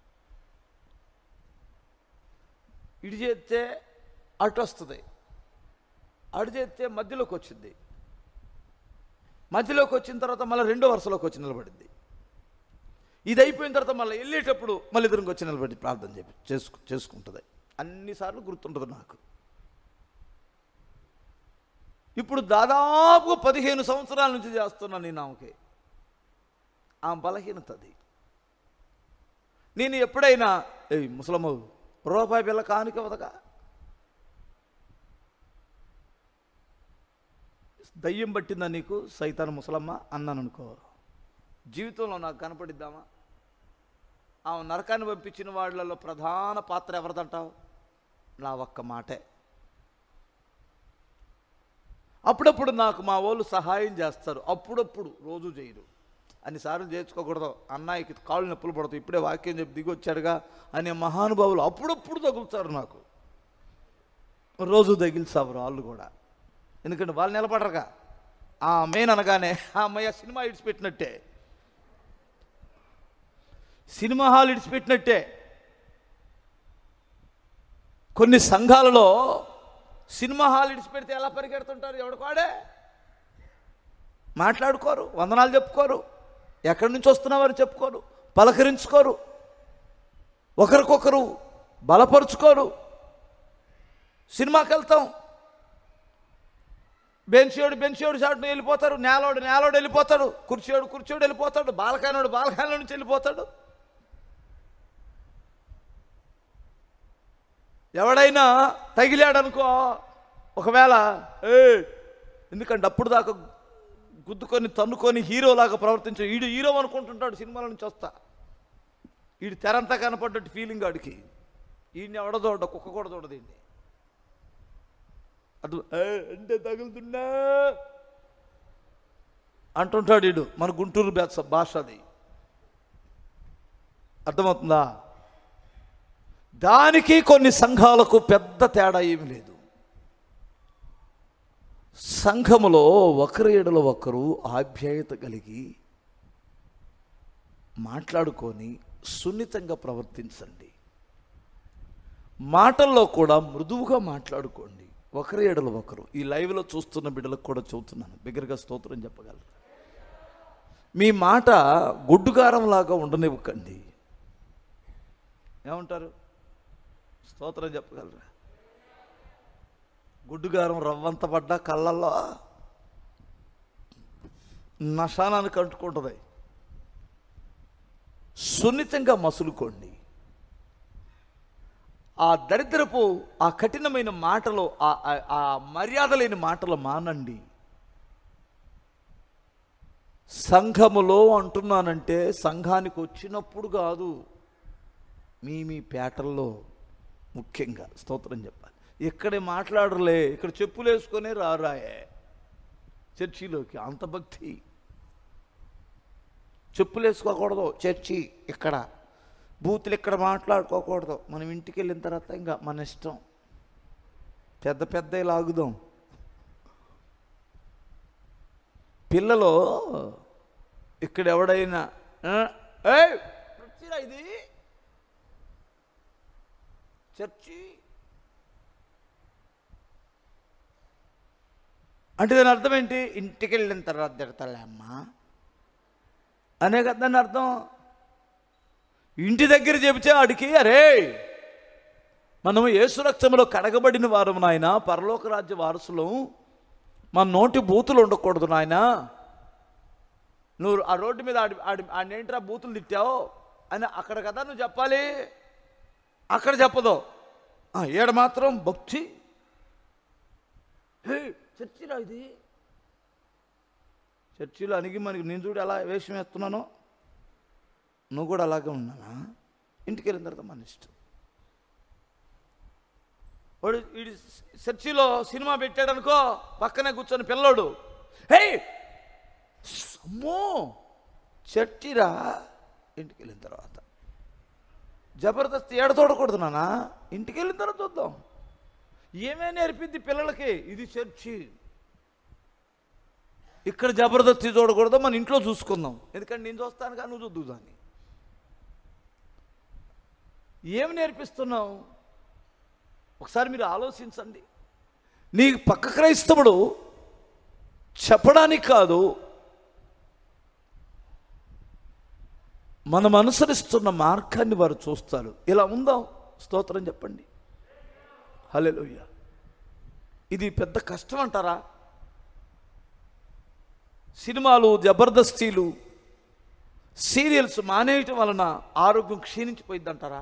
ఇటు చేస్తే అటు వస్తుంది అటు చేస్తే మధ్యలోకి వచ్చింది మధ్యలోకి వచ్చిన తర్వాత మళ్ళీ రెండో వరుసలోకి వచ్చి నిలబడింది ఇది అయిపోయిన తర్వాత మళ్ళీ వెళ్ళేటప్పుడు మళ్ళీ ఇద్దరికి వచ్చి నిలబడి ప్రార్థన చెప్పి చేసుకు చేసుకుంటుంది అన్నిసార్లు గుర్తుంటుంది నాకు ఇప్పుడు దాదాపు పదిహేను సంవత్సరాల నుంచి చేస్తున్నాను నేను ఆమెకి ఆ బలహీనత అది నేను ఎప్పుడైనా ఏ ముసలమ్మ రూపాయి పిల్ల కానుక వదగా దయ్యం పట్టిందా నీకు సైతాన్ ముసలమ్మ అన్నాను అనుకో జీవితంలో నాకు కనపడిద్దామా ఆమె నరకాన్ని పంపించిన వాళ్ళలో ప్రధాన పాత్ర ఎవరిదంటావు నా ఒక్క మాటే అప్పుడప్పుడు నాకు మా వాళ్ళు సహాయం చేస్తారు అప్పుడప్పుడు రోజు చేయరు అన్నిసార్లు చేర్చుకోకూడదు అన్నయ్యకి కాళ్ళు నొప్పులు పడతాయి ఇప్పుడే వాక్యం చెప్పి దిగి వచ్చాడుగా అనే మహానుభావులు అప్పుడప్పుడు తగులుతారు నాకు రోజు తగిలిసావు వాళ్ళు కూడా ఎందుకంటే వాళ్ళు నిలబడరుగా ఆ మెయిన్ అనగానే ఆ అమ్మయ్య సినిమా ఇడిచిపెట్టినట్టే సినిమా హాల్ ఇడిచిపెట్టినట్టే కొన్ని సంఘాలలో సినిమా హాల్ ఇడిచిపెడితే ఎలా పరిగెడుతుంటారు ఎవడికాడే మాట్లాడుకోరు వందనాలు చెప్పుకోరు ఎక్కడి నుంచి వస్తున్నామని చెప్పుకోరు పలకరించుకోరు ఒకరికొకరు బలపరుచుకోరు సినిమాకి వెళ్తాం బెంచియోడు బెంచియోడు చాటును వెళ్ళిపోతారు నేలోడు నేలోడు వెళ్ళిపోతాడు కుర్చీయోడు కుర్చీయోడు వెళ్ళిపోతాడు బాలకాయనోడు బాలకాయల నుంచి వెళ్ళిపోతాడు ఎవడైనా తగిలాడనుకో ఒకవేళ ఏ ఎందుకంటే అప్పుడు దాకా గుద్దుకొని తన్నుకొని హీరోలాగా ప్రవర్తించే ఈడు హీరో అనుకుంటుంటాడు సినిమాల నుంచి వస్తా ఈడు తెరంతా కనపడ్డట్టు ఫీలింగ్ ఆడికి ఈయన్ని ఎవడ చూడ కుక్క కూడా చూడదు ఈయన్ని అటు "ఏ, అంటే తగులుతున్నా అంటుంటాడు ఈడు మన గుంటూరు భాష భాష అది అర్థమవుతుందా దానికి కొన్ని సంఘాలకు పెద్ద తేడా ఏమి లేదు సంఘములో ఒకరి ఎడల ఒకరు ఆప్యాయత కలిగి మాట్లాడుకొని సున్నితంగా ప్రవర్తించండి మాటల్లో కూడా మృదువుగా మాట్లాడుకోండి ఒకరి ఎడల ఒకరు ఈ లైవ్లో చూస్తున్న బిడ్డలకు కూడా చెబుతున్నాను బిగ్గరగా స్తోత్రం చెప్పగలరు మీ మాట గుడ్డుగారం లాగా ఉండనివ్వకండి ఏమంటారు స్తోత్రం చెప్పగలరా గుడ్డుగారం రవ్వంత పడ్డా కళ్ళల్లో నశానానికి అంటుకుంటుంది సున్నితంగా మసులుకోండి ఆ దరిద్రపు ఆ కఠినమైన మాటలు ఆ ఆ- ఆ మర్యాద లేని మాటలు మానండి సంఘములో అంటున్నానంటే సంఘానికి వచ్చినప్పుడు కాదు మీ మీ పేటల్లో ముఖ్యంగా స్తోత్రం చెప్పాలి ఇక్కడే మాట్లాడరులే ఇక్కడ చెప్పులు వేసుకొని రారాయే చర్చిలోకి అంత భక్తి చెప్పులు వేసుకోకూడదు చర్చి ఇక్కడ బూతులు ఇక్కడ మాట్లాడుకోకూడదు మనం ఇంటికి వెళ్ళిన తర్వాత ఇంకా మన ఇష్టం పెద్ద పెద్ద లాగుదాం పిల్లలు ఇక్కడ ఎవడైనా "ఆ, ఏయ్, వచ్చిరా ఇది చర్చి అంటే దాని అర్థం ఏంటి ఇంటికి వెళ్ళిన తర్వాత తిడతాలే అమ్మా అనే కదా దాని అర్థం ఇంటి దగ్గర చెబితే ఆడికి అరే మనము యేసురక్తంలో కడగబడిన వారం నాయన పరలోక రాజ్య వారసులం మన నోటి బూతులు ఉండకూడదు నాయన నువ్వు ఆ రోడ్డు మీద ఆడి ఆడి ఆడేంట్రా బూతులు తిట్టావు అని అక్కడ కదా నువ్వు చెప్పాలి అక్కడ చెప్పదు ఆ, ఈడ మాత్రం భక్తి హే చర్చిరా ఇది చర్చిలో అణిగి మనకి నేను చూడు ఎలా వేషం వేస్తున్నానో నువ్వు కూడా అలాగే ఉన్నానా ఇంటికి వెళ్ళిన తర్వాత మన ఇష్టం వాడు వీడి చర్చిలో సినిమా పెట్టాడు అనుకో పక్కనే కూర్చొని పిల్లోడు హే అమ్మో చర్చిరా ఇంటికి వెళ్ళిన తర్వాత జబర్దస్త్ ఏడ చూడకూడదు నాన్న ఇంటికి వెళ్ళిన తర్వాత చూద్దాం ఏమే నేర్పింది పిల్లలకి ఇది చర్చి ఇక్కడ జబర్దస్తి చూడకూడదు మన ఇంట్లో చూసుకుందాం ఎందుకంటే నేను చూస్తాను కానీ నువ్వు చూద్దు దాన్ని ఏమి నేర్పిస్తున్నావు ఒకసారి మీరు ఆలోచించండి నీ పక్క క్రైస్తవుడు చెప్పడానికి కాదు మనం అనుసరిస్తున్న మార్గాన్ని వారు చూస్తారు ఇలా ఉందాం స్తోత్రం చెప్పండి హల్లెలూయా ఇది పెద్ద కష్టం అంటారా సినిమాలు జబర్దస్తీలు సీరియల్స్ మానేయటం వలన ఆరోగ్యం క్షీణించిపోయింది అంటారా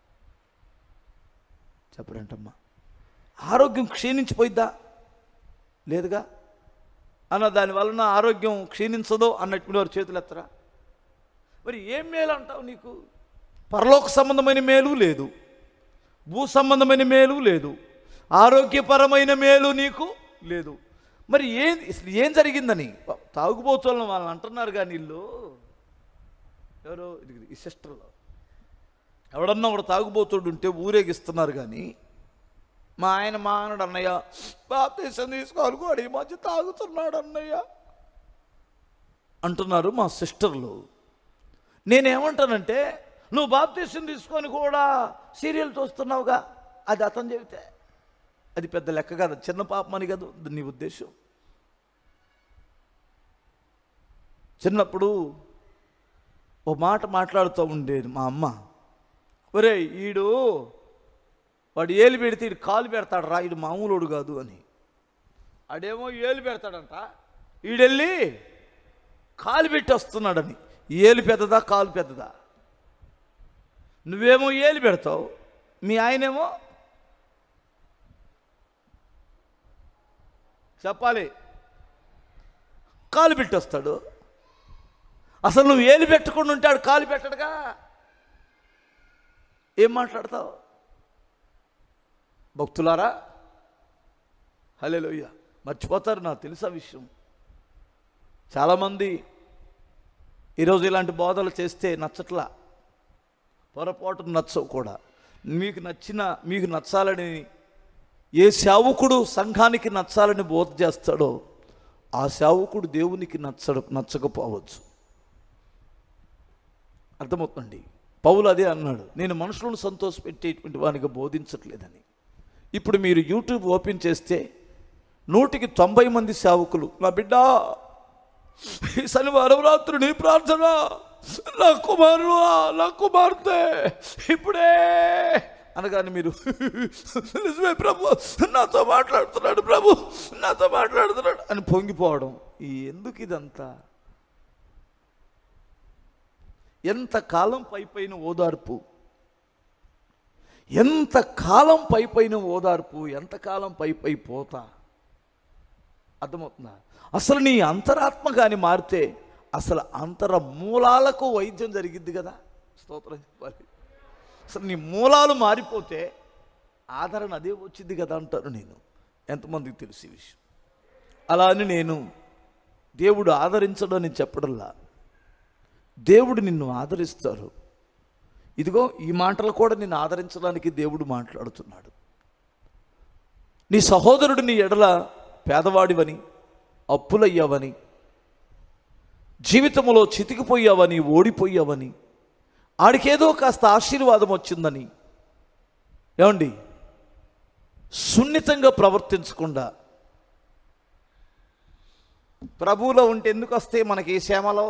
చెప్పరంటమ్మా ఆరోగ్యం క్షీణించిపోయిద్దా లేదుగా అన్న దాని వలన ఆరోగ్యం క్షీణించదో అన్నట్టు వారు చేతులు ఎత్తరా మరి ఏం మేలు అంటావు నీకు పరలోక సంబంధమైన మేలు లేదు భూ సంబంధమైన మేలు లేదు ఆరోగ్యపరమైన మేలు నీకు లేదు మరి ఏం అసలు ఏం జరిగిందని తాగుబోతులను వాళ్ళని అంటున్నారు కానీ వీళ్ళు ఎవరు ఇది ఈ సిస్టర్లో ఎవడన్నా ఒకడు తాగుబోతుడు ఉంటే ఊరేగిస్తున్నారు కానీ మా ఆయన మా ఆయనడు అన్నయ్య బాప్తీసం తీసుకోవాలి ఈ మధ్య తాగుతున్నాడు అన్నయ్య అంటున్నారు మా సిస్టర్లు నేనేమంటానంటే నువ్వు బాప్తీసం తీసుకొని కూడా సీరియల్ చూస్తున్నావుగా అది అతను చెబితే అది పెద్ద లెక్క కాదు చిన్న పాపమని కదా నీ ఉద్దేశం చిన్నప్పుడు ఓ మాట మాట్లాడుతూ ఉండేది మా అమ్మ ఒరే ఈడు వాడు ఏలు పెడితే ఈడు కాలు పెడతాడు రా ఈడు మామూలుడు కాదు అని ఆడేమో ఏలు పెడతాడంట ఈడెళ్ళి కాలు పెట్టి వస్తున్నాడని ఏలు పెద్దదా కాలు పెద్దదా నువ్వేమో ఏలు పెడతావు మీ ఆయనేమో చెప్పాలి కాలు పెట్టి వస్తాడు అసలు నువ్వు ఏలు పెట్టకుండా ఉంటాడు కాలు పెట్టడుగా ఏం మాట్లాడతావు భక్తులారా హలేలోయ్య మర్చిపోతారు నాకు తెలుసా విషయం చాలామంది ఈరోజు ఇలాంటి బోధలు చేస్తే నచ్చట్లా పొరపాటు నచ్చవు కూడా మీకు నచ్చిన మీకు నచ్చాలని ఏ సేవకుడు సంఘానికి నచ్చాలని బోధ చేస్తాడో ఆ సేవకుడు దేవునికి నచ్చడు నచ్చకపోవచ్చు అర్థమవుతుంది పౌలు అదే అన్నాడు నేను మనుషులను సంతోషపెట్టేటువంటి వానికి బోధించట్లేదని ఇప్పుడు మీరు యూట్యూబ్ ఓపెన్ చేస్తే నూటికి తొంభై మంది సేవకులు నా బిడ్డ ఈ శనివారం రాత్రి నీ ప్రార్థన నా కుమారుడు నా కుమార్తె ఇప్పుడే అనగానే మీరు నిజమే ప్రభు నాతో మాట్లాడుతున్నాడు ప్రభు నాతో మాట్లాడుతున్నాడు అని పొంగిపోవడం ఈ ఎందుకు ఇదంతా ఎంత కాలం పైపైన ఓదార్పు ఎంత కాలం పైపైన ఓదార్పు ఎంతకాలం పైపై పోతా అర్థమవుతుందా అసలు నీ అంతరాత్మ కానీ మారితే అసలు అంతర మూలాలకు వైద్యం జరిగిద్ది కదా స్తోత్రం చెప్పాలి అసలు నీ మూలాలు మారిపోతే ఆదరణ అదే వచ్చింది కదా అంటాను నేను ఎంతమందికి తెలుసు ఈ విషయం అలా అని నేను దేవుడు ఆదరించడం అని చెప్పడంలా దేవుడు నిన్ను ఆదరిస్తారు ఇదిగో ఈ మాటలు కూడా నిన్ను ఆదరించడానికి దేవుడు మాట్లాడుతున్నాడు నీ సహోదరుడు నీ ఎడల పేదవాడివని అప్పులయ్యావని జీవితంలో చితికిపోయావని ఓడిపోయావని ఆడికేదో కాస్త ఆశీర్వాదం వచ్చిందని ఏమండి సున్నితంగా ప్రవర్తించకుండా ప్రభువులో ఉంటే ఎందుకు వస్తాయి మనకి ఈ శ్యామలో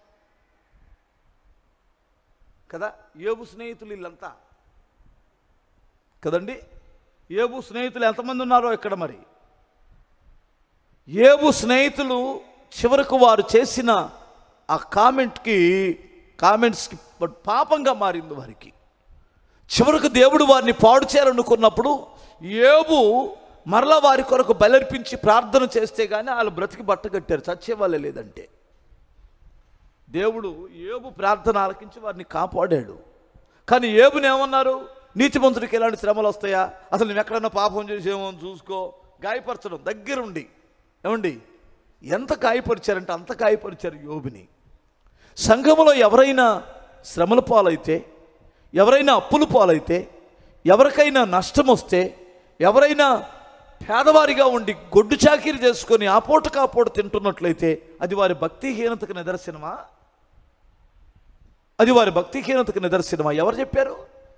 కదా ఏబు స్నేహితులు వీళ్ళంతా కదండి ఏబు స్నేహితులు ఎంతమంది ఉన్నారో ఇక్కడ మరి ఏబు స్నేహితులు చివరకు వారు చేసిన ఆ కామెంట్కి కామెంట్స్కి పాపంగా మారింది వారికి చివరకు దేవుడు వారిని పాడు చేయాలనుకున్నప్పుడు ఏబు మరలా వారి కొరకు బలర్పించి ప్రార్థన చేస్తే కానీ వాళ్ళు బ్రతికి బట్ట కట్టారు చచ్చేవాళ్ళే లేదంటే దేవుడు ఏబు ప్రార్థన ఆలకించి వారిని కాపాడాడు కానీ ఏబుని ఏమన్నారు నీతిమంతుడికి ఎలాంటి శ్రమలు వస్తాయా అసలు నువ్వు ఎక్కడన్నా పాపం చేసేమో అని చూసుకో గాయపరచడం దగ్గరుండి ఏమండి ఎంత గాయపరిచారంటే అంత గాయపరిచారు యోబుని సంఘములో ఎవరైనా శ్రమల పాలైతే ఎవరైనా అప్పుల పాలైతే ఎవరికైనా నష్టం వస్తే ఎవరైనా పేదవారిగా ఉండి గొడ్డు చాకిరి చేసుకొని ఆ పూట కాపూట తింటున్నట్లయితే అది వారి భక్తిహీనతకు నిదర్శనమా అది వారి భక్తిహీనతకు నిదర్శనమా ఎవరు చెప్పారు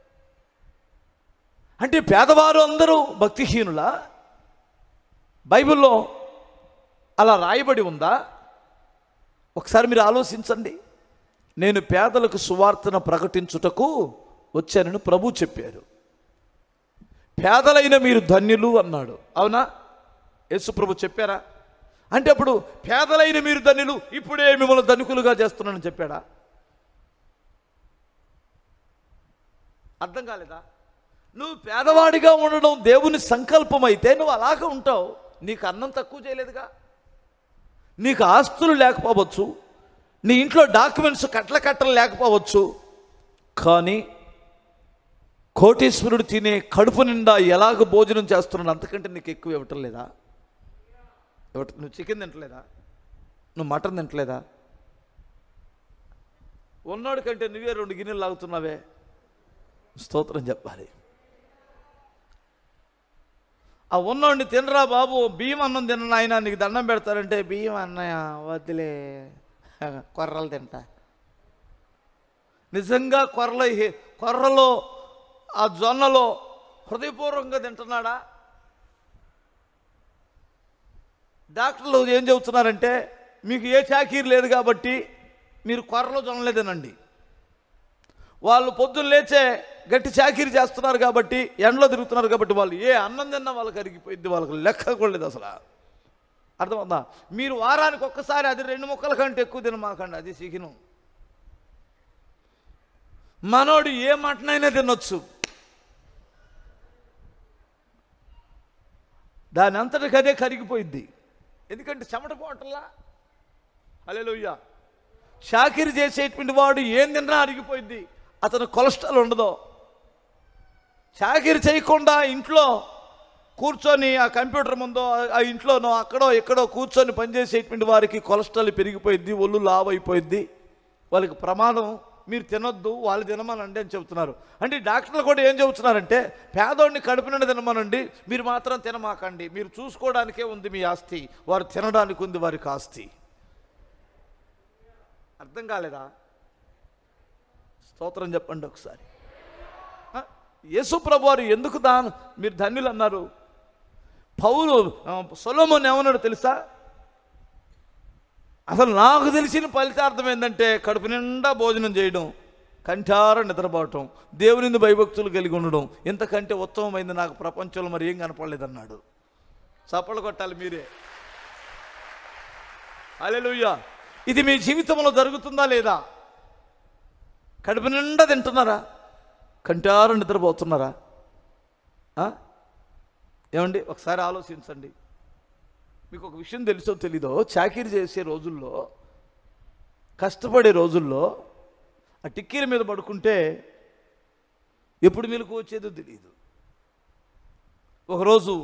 అంటే పేదవారు అందరూ భక్తిహీనులా బైబిల్లో అలా రాయబడి ఉందా ఒకసారి మీరు ఆలోచించండి నేను పేదలకు సువార్తను ప్రకటించుటకు వచ్చానని ప్రభు చెప్పారు పేదలైన మీరు ధన్యులు అన్నాడు అవునా యేసు ప్రభు చెప్పారా అంటే అప్పుడు పేదలైన మీరు ధన్యులు ఇప్పుడే మిమ్మల్ని ధనికులుగా చేస్తున్నానని చెప్పాడా అర్థం కాలేదా నువ్వు పేదవాడిగా ఉండడం దేవుని సంకల్పం అయితే నువ్వు అలాగే ఉంటావు నీకు అన్నం తక్కువ చేయలేదుగా నీకు ఆస్తులు లేకపోవచ్చు నీ ఇంట్లో డాక్యుమెంట్స్ కట్ల కట్టలు లేకపోవచ్చు కానీ కోటీశ్వరుడు తినే కడుపు నిండా ఎలాగ భోజనం చేస్తున్నాడు అంతకంటే నీకు ఎక్కువ ఇవ్వటం లేదా ఇవ్వట నువ్వు చికెన్ తింటలేదా నువ్వు మటన్ తింటలేదా ఉన్నోడి కంటే నువ్వే రెండు గిన్నెలు లాగుతున్నావే స్తోత్రం చెప్పాలి ఆ ఉన్నోడిని తినరా బాబు బియ్యం అన్నం తిన్న ఆయన నీకు దండం పెడతారంటే బియ్యం అన్నయ్య వద్దులే కొర్రలు తింటా నిజంగా కొర్రలో హే- కొర్రలో ఆ జొన్నలో హృదయపూర్వకంగా తింటున్నాడా డాక్టర్లు ఏం చెబుతున్నారంటే మీకు ఏ చాకీరు లేదు కాబట్టి మీరు కొర్రలో జొన్నలే తినండి వాళ్ళు పొద్దున్న లేచే గట్టి చాకరీ చేస్తున్నారు కాబట్టి ఎండలో తిరుగుతున్నారు కాబట్టి వాళ్ళు ఏ అన్నం తిన్నా వాళ్ళకి అరిగిపోయింది వాళ్ళకి లెక్క కూడా లేదు అసలు అర్థమవుతుందా మీరు వారానికి ఒక్కసారి అది రెండు ముక్కల కంటే ఎక్కువ తినమాకండి అది చికెను మనోడు ఏ మటనైనా తినొచ్చు దాని అంతటికి అదే కరిగిపోయింది ఎందుకంటే చెమట పోవటంలా హల్లెలూయా చాకిరి చేసేటువంటి వాడు ఏం తిన్నా అరిగిపోయింది అతను కొలెస్ట్రాల్ ఉండదు చాకిరి చేయకుండా ఇంట్లో కూర్చొని ఆ కంప్యూటర్ ముందో ఆ ఇంట్లోనో అక్కడో ఎక్కడో కూర్చొని పనిచేసేటువంటి వారికి కొలెస్ట్రాల్ పెరిగిపోయింది ఒళ్ళు లావ్ అయిపోయింది వాళ్ళకి ప్రమాదం మీరు తినొద్దు వాళ్ళు తినమనండి అని చెబుతున్నారు అంటే డాక్టర్లు కూడా ఏం చెబుతున్నారంటే పేదోడిని కడుపు నిండా తినమనండి మీరు మాత్రం తినమాకండి మీరు చూసుకోవడానికే ఉంది మీ ఆస్తి వారు తినడానికి ఉంది వారికి ఆస్తి అర్థం కాలేదా స్తోత్రం చెప్పండి ఒకసారి ఆ, యేసు ప్రభు వారు ఎందుకు దాని మీరు ధన్యులు అన్నారు పౌలు ఆ, సొలొమోన్ ఏమన్నాడు తెలుసా అసలు నాకు తెలిసిన ఫలితార్థం ఏంటంటే కడుపు నిండా భోజనం చేయడం కంఠార నిద్రపోవటం దేవుని భయభక్తులు కలిగి ఉండడం ఇంతకంటే ఉత్తమమైంది నాకు ప్రపంచంలో మరి ఏం కనపడలేదన్నాడు చప్పలు కొట్టాలి మీరే అలెలుయ్యా ఇది మీ జీవితంలో జరుగుతుందా లేదా కడుపు నిండా తింటున్నారా కంటార నిద్రపోతున్నారా ఆ? ఏమండి ఒకసారి ఆలోచించండి మీకు ఒక విషయం తెలుసో తెలీదో చాకరీ చేసే రోజుల్లో కష్టపడే రోజుల్లో ఆ టిక్కీల మీద పడుకుంటే ఎప్పుడు మెలకు వచ్చేదో తెలియదు ఒకరోజు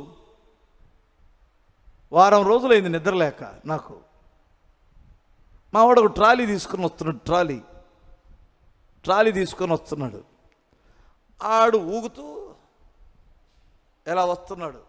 వారం రోజులైంది నిద్రలేక నాకు మా వాడు ఒక ట్రాలీ తీసుకుని వస్తున్నాడు ట్రాలీ ట్రాలీ తీసుకొని వస్తున్నాడు ఆడు ఊగుతూ ఎలా వస్తున్నాడు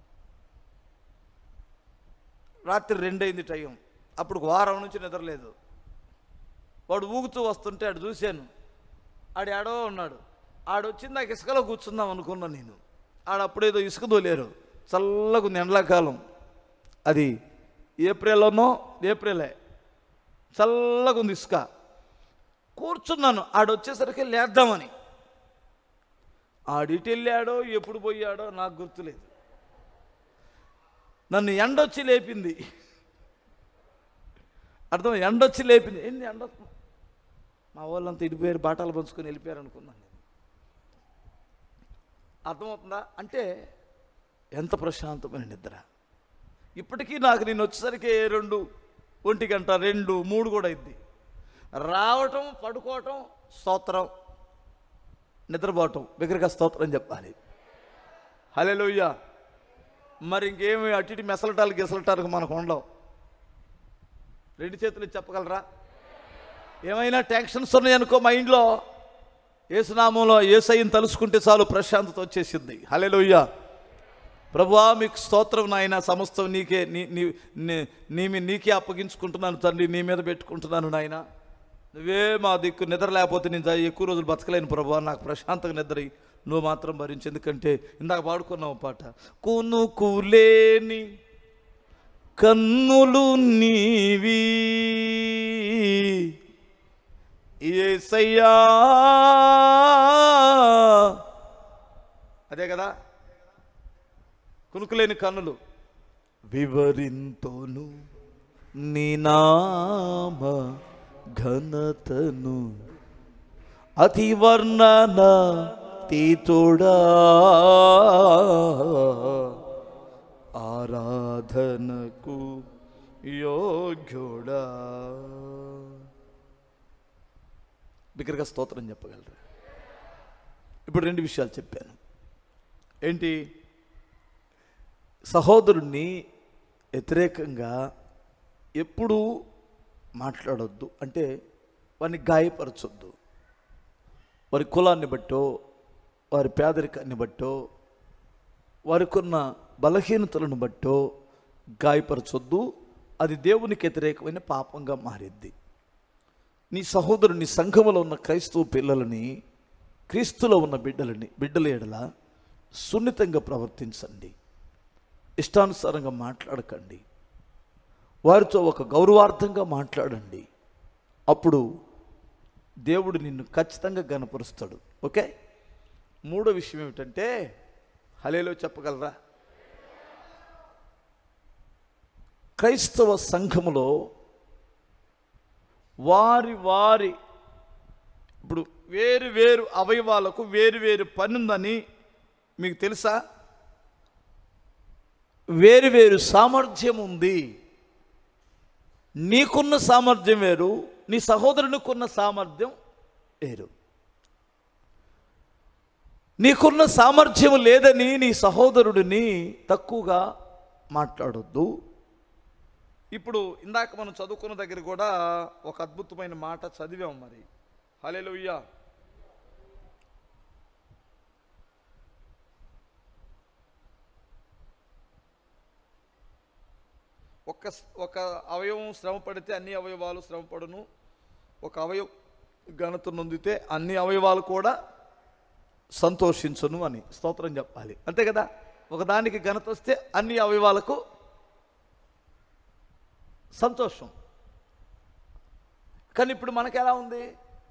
రాత్రి రెండైంది టైం అప్పుడు ఒక వారం నుంచి నిద్రలేదు వాడు ఊగుతూ వస్తుంటే ఆడు చూశాను ఆడు ఎడో ఉన్నాడు ఆడొచ్చి నాకు ఇసుకలో కూర్చుందాం అనుకున్నా నేను ఆడప్పుడేదో ఇసుక తోలేరు చల్లగా ఉంది ఎండాకాలం అది ఏప్రిల్లోనో ఏప్రిలే చల్లగా ఉంది ఇసుక కూర్చున్నాను ఆడొచ్చేసరికి లేద్దామని ఆడిటి వెళ్ళాడో ఎప్పుడు పోయాడో నాకు గుర్తులేదు నన్ను ఎండొచ్చి లేపింది అర్థం ఎండొచ్చి లేపింది ఏంటి ఎండ వస్తుంది? మా వాళ్ళంతా ఇడిపోయారు బాటాలు పంచుకొని వెళ్ళిపోయారు అనుకున్నాను నేను అర్థమవుతుందా అంటే ఎంత ప్రశాంతమైన నిద్ర ఇప్పటికీ నాకు నేను వచ్చేసరికి రెండు ఒంటి గంట రెండు మూడు కూడా అయింది రావటం పడుకోవటం స్తోత్రం నిద్రపోవటం బిగ్గరగా స్తోత్రం చెప్పాలి హలే మరి ఇంకేమి అటు ఇటు మెసలటాలు గిసలటాలకు మనకు ఉండవు రెండు చేతులు ఇచ్చి చెప్పగలరా ఏమైనా టెన్షన్స్ ఉన్నాయనుకో మైండ్లో ఏసునామంలో ఏసయ్యని తలుసుకుంటే చాలు ప్రశాంతత వచ్చేసింది హలెలుయ్య ప్రభువా మీకు స్తోత్రం నాయన సమస్తం నీకే నీ నీ నీ- నీ మీ- నీకే అప్పగించుకుంటున్నాను తండ్రి నీ మీద పెట్టుకుంటున్నాను నాయన నువ్వే మా దిక్కు నిద్ర లేకపోతే నేను జా- ఎక్కువ రోజులు బతకలేను ప్రభువా నాకు ప్రశాంతంగా నిద్ర ఇయ్యి. నువ్వు మాత్రం భరించు ఎందుకంటే ఇందాక పాడుకున్నావు పాట కొనుకులేని కన్నులు నీవి ఏసయ్యా అదే కదా కునుకులేని కన్నులు వివరింతోను నీ నామ ఘనతను అతి వర్ణన తీతుడా ఆరాధనకు యోగ్యుడా బిగ్గరగా స్తోత్రం చెప్పగలరా ఇప్పుడు రెండు విషయాలు చెప్పాను ఏంటి సహోదరుణ్ణి వ్యతిరేకంగా ఎప్పుడూ మాట్లాడొద్దు అంటే వారిని గాయపరచొద్దు వారి కులాన్ని బట్టో వారి పేదరికాన్ని బట్టో వారికున్న బలహీనతలను బట్టో గాయపరచొద్దు అది దేవునికి వ్యతిరేకమైన పాపంగా మారిద్ది నీ సహోదరుని సంఘములో ఉన్న క్రైస్తవ పిల్లలని క్రీస్తులో ఉన్న బిడ్డలని బిడ్డల ఎడల సున్నితంగా ప్రవర్తించండి ఇష్టానుసారంగా మాట్లాడకండి వారితో ఒక గౌరవార్థంగా మాట్లాడండి అప్పుడు దేవుడు నిన్ను ఖచ్చితంగా గనపరుస్తాడు ఓకే మూడో విషయం ఏమిటంటే హలేలో చెప్పగలరా క్రైస్తవ సంఘములో వారి వారి ఇప్పుడు వేరు వేరు అవయవాలకు వేరు వేరు పని ఉందని మీకు తెలుసా వేరు వేరు సామర్థ్యం ఉంది నీకున్న సామర్థ్యం వేరు నీ సహోదరునికున్న సామర్థ్యం వేరు నీకున్న సామర్థ్యం లేదని నీ సహోదరుడిని తక్కువగా మాట్లాడొద్దు ఇప్పుడు ఇందాక మనం చదువుకున్న దగ్గర కూడా ఒక అద్భుతమైన మాట చదివాం మరి హల్లెలూయా ఒక ఒక అవయవం శ్రమ పడితే అన్ని అవయవాలు శ్రమ పడును ఒక అవయవం ఘనత నొందితే అన్ని అవయవాలు కూడా సంతోషించును అని స్తోత్రం చెప్పాలి అంతే కదా ఒకదానికి ఘనత వస్తే అన్ని అవయవాలకు సంతోషం కానీ ఇప్పుడు మనకు ఎలా ఉంది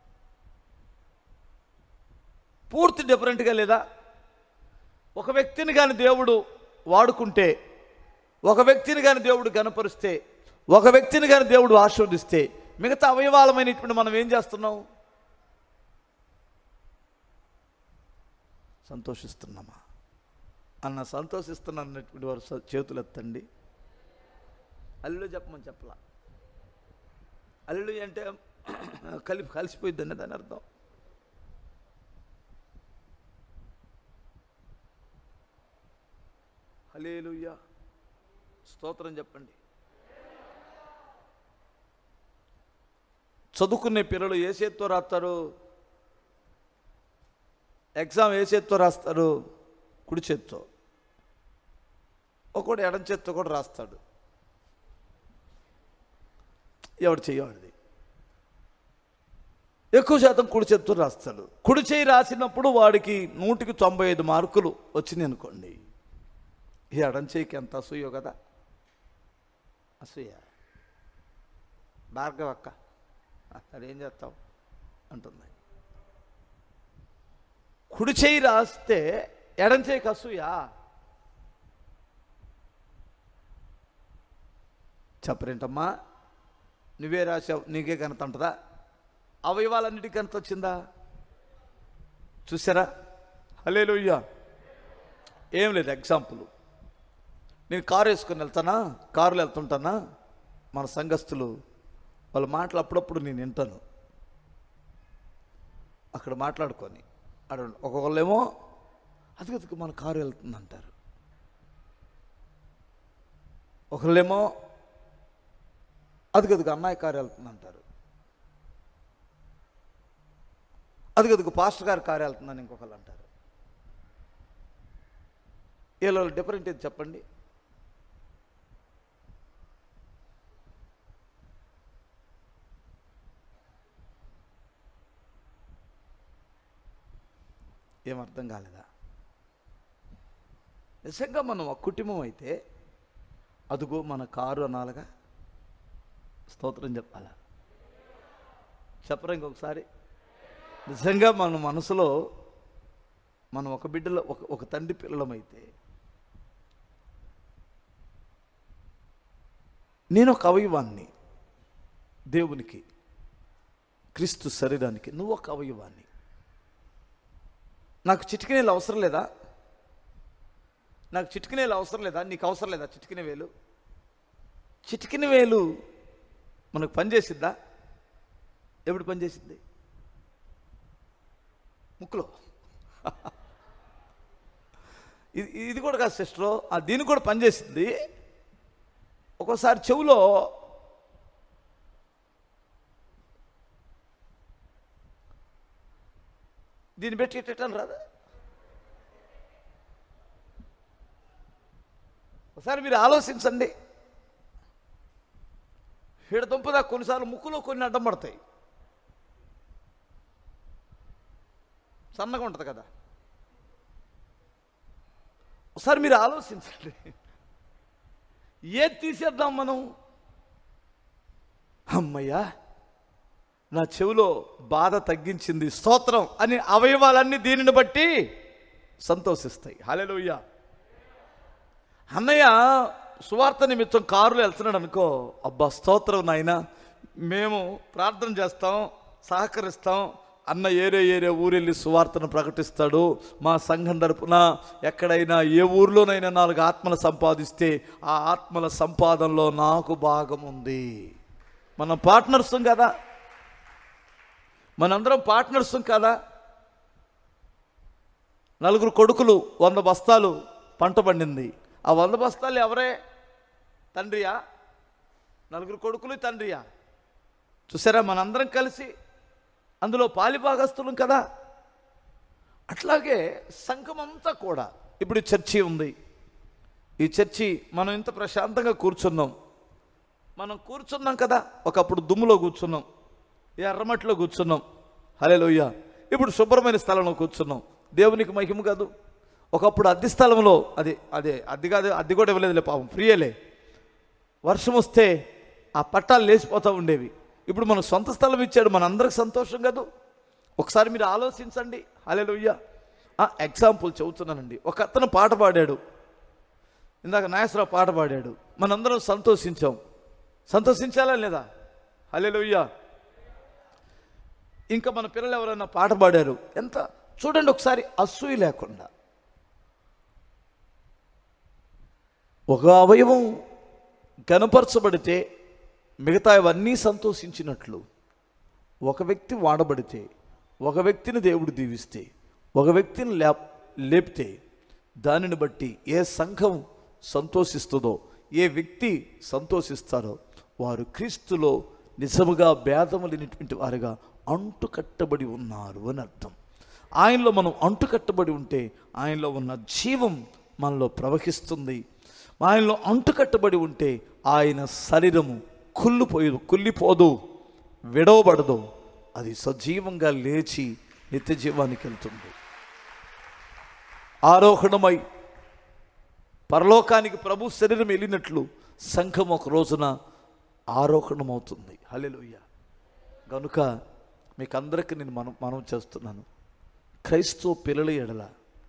పూర్తి డిఫరెంట్గా లేదా ఒక వ్యక్తిని కానీ దేవుడు వాడుకుంటే ఒక వ్యక్తిని కానీ దేవుడు గనపరిస్తే ఒక వ్యక్తిని కానీ దేవుడు ఆశీర్వదిస్తే మిగతా అవయవాలమైనటువంటి మనం ఏం చేస్తున్నాం సంతోషిస్తున్నామా అన్న సంతోషిస్తున్నాను అన్నటువంటి వారు స- చేతులు ఎత్తండి అల్లుడు చెప్పమని చెప్పలా అల్లుడు అంటే కలిపి కలిసిపోయిద్దని దాని అర్థం హలేలుయ్యా స్తోత్రం చెప్పండి చదువుకునే పిల్లలు ఏ చేత్తో రాస్తారు ఎగ్జామ్ ఏ చేత్తో రాస్తారు కుడి చేత్తో ఒకడు ఎడం చేత్తో కూడా రాస్తాడు ఎవడు చెయ్యవాడిది ఎక్కువ శాతం కుడి చేత్తో రాస్తాడు కుడి చేయి రాసినప్పుడు వాడికి నూటికి తొంభై ఐదు మార్కులు వచ్చినాయి అనుకోండి ఈ ఎడం చేయికి ఎంత అసూయో కదా అసూయ భార్గవక్క అదేం చేస్తావు అంటుంది కుడి చేయి రాస్తే ఎడం చేయికి అసూయ చెప్పరేంటమ్మా నువ్వే రాసావు నీకే కనత ఉంటుందా అవయవాలన్నిటికీ కనత వచ్చిందా చూసారా హలే ఏం లేదు ఎగ్జాంపుల్ నేను కారు వేసుకొని వెళ్తానా కారులో వెళ్తుంటానా మన సంఘస్థులు వాళ్ళ మాటలు అప్పుడప్పుడు నేను వింటాను అక్కడ మాట్లాడుకొని అక్కడ ఒక్కొక్కళ్ళేమో అది కదుకు మన కారు వెళ్తుంది అంటారు ఒకళ్ళేమో అది కదుకు అన్నయ్య కారు వెళ్తుంది అంటారు అది కదుకు పాస్టర్ గారి కారు వెళ్తుందని ఇంకొకళ్ళు అంటారు వీళ్ళ డిఫరెంట్ ఏది చెప్పండి ఏం అర్థం కాలేదా నిజంగా మనం ఒక కుటుంబం అయితే అదుగో మన కారు అనాలగా స్తోత్రం చెప్పాలా చెప్పరా ఇంకొకసారి నిజంగా మన మనసులో మనం ఒక బిడ్డలో ఒక ఒక తండ్రి పిల్లలమైతే నేను ఒక అవయవాన్ని దేవునికి క్రీస్తు శరీరానికి నువ్వు ఒక అవయవాన్ని నాకు చిటికినేలు అవసరం లేదా నాకు చిటికినేలు అవసరం లేదా నీకు అవసరం లేదా చిటికిన వేలు చిటికిన వేలు మనకు పనిచేసిద్దా ఎప్పుడు పనిచేసింది ముక్కులో ఇది ఇది కూడా కాదు సిస్టరు ఆ దీనికి కూడా పనిచేసింది ఒక్కోసారి చెవులో దీన్ని పెట్టి ఎట్టని రాదా ఒకసారి మీరు ఆలోచించండి హీడ దుంపదా కొన్నిసార్లు ముక్కులో కొన్ని అడ్డం పడతాయి సన్నగా ఉంటుంది కదా ఒకసారి మీరు ఆలోచించండి ఏది తీసేద్దాం మనం అమ్మయ్యా నా చెవిలో బాధ తగ్గించింది స్తోత్రం అని అవయవాలన్నీ దీనిని బట్టి సంతోషిస్తాయి హల్లెలూయా అన్నయ్య సువార్త నిమిత్తం కారులో వెళ్తున్నాడు అనుకో అబ్బా స్తోత్రం నాయన మేము ప్రార్థన చేస్తాం సహకరిస్తాం అన్న ఏరే ఏరే ఊరెళ్ళి సువార్తను ప్రకటిస్తాడు మా సంఘం తరపున ఎక్కడైనా ఏ ఊర్లోనైనా నాలుగు ఆత్మలు సంపాదిస్తే ఆ ఆత్మల సంపాదనలో నాకు భాగం ఉంది మనం పార్ట్నర్స్ కదా మనందరం పార్ట్నర్స్ కదా నలుగురు కొడుకులు వంద బస్తాలు పంట పండింది ఆ వంద బస్తాలు ఎవరే తండ్రియా నలుగురు కొడుకులు తండ్రియా చూసారా మనందరం కలిసి అందులో పాలిభాగస్తులం కదా అట్లాగే సంఘమంతా కూడా ఇప్పుడు ఈ చర్చి ఉంది ఈ చర్చి మనం ఇంత ప్రశాంతంగా కూర్చున్నాం మనం కూర్చున్నాం కదా ఒకప్పుడు దుమ్ములో కూర్చున్నాం ఈ ఎర్రమట్టిలో కూర్చున్నాం హలే ఇప్పుడు శుభ్రమైన స్థలంలో కూర్చున్నాం దేవునికి మహిమ కాదు ఒకప్పుడు అద్దె స్థలంలో అది అదే అద్దె కాదు అద్దె కూడా ఇవ్వలేదులే పాపం ఫ్రీయలే వర్షం వస్తే ఆ పట్టాలు లేచిపోతూ ఉండేవి ఇప్పుడు మన సొంత స్థలం ఇచ్చాడు మనందరికి సంతోషం కాదు ఒకసారి మీరు ఆలోచించండి హలే ఎగ్జాంపుల్ చెబుతున్నానండి ఒక అతను పాట పాడాడు ఇందాక నాగేశ్వరరావు పాట పాడాడు మనందరం సంతోషించాం సంతోషించాలా లేదా హలే ఇంకా మన పిల్లలు ఎవరైనా పాట పాడారు ఎంత చూడండి ఒకసారి అసూయ లేకుండా ఒక అవయవం గనపరచబడితే మిగతా ఇవన్నీ సంతోషించినట్లు ఒక వ్యక్తి వాడబడితే ఒక వ్యక్తిని దేవుడు దీవిస్తే ఒక వ్యక్తిని లే లేపితే దానిని బట్టి ఏ సంఘం సంతోషిస్తుందో ఏ వ్యక్తి సంతోషిస్తారో వారు క్రీస్తులో నిజముగా భేదము లేనటువంటి వారుగా అంటుకట్టబడి ఉన్నారు అని అర్థం ఆయనలో మనం అంటుకట్టబడి ఉంటే ఆయనలో ఉన్న జీవం మనలో ప్రవహిస్తుంది ఆయనలో అంటుకట్టబడి ఉంటే ఆయన శరీరము కుళ్ళిపోయదు కుళ్ళిపోదు విడవబడదు అది సజీవంగా లేచి నిత్య జీవానికి వెళ్తుంది ఆరోహణమై పరలోకానికి ప్రభు శరీరం వెళ్ళినట్లు సంఘం ఒక రోజున ఆరోహణమవుతుంది హల్లెలూయా గనుక మీకు అందరికీ నేను మనం మనం చేస్తున్నాను క్రైస్తవ పిల్లల ఎడల